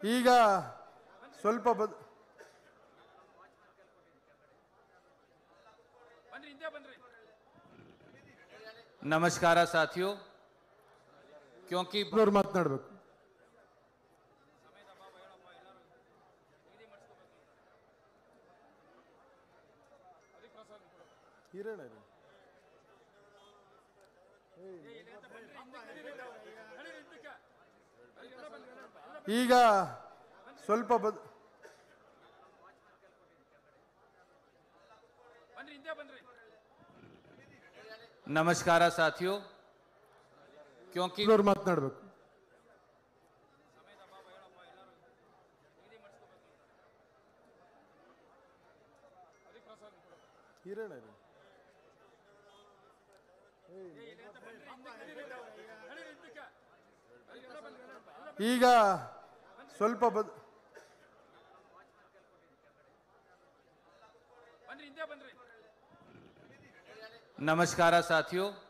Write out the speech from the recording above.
ಈಗ ಸ್ವಲ್ಪ ಬದ್ नमस्कार साथियों क्योंकि ಅವ್ರು ಮಾತನಾಡ್ಬೇಕು ಹಿರೇಣ ರೀ. ಈಗ ಸ್ವಲ್ಪ ಬದ್ नमस्कार साथियों क्योंकि ಅವ್ರು ಮಾತನಾಡ್ಬೇಕು ಹಿರೇಣ ರೀ. ಈಗ ಸ್ವಲ್ಪ ಬದ್ नमस्कार साथियों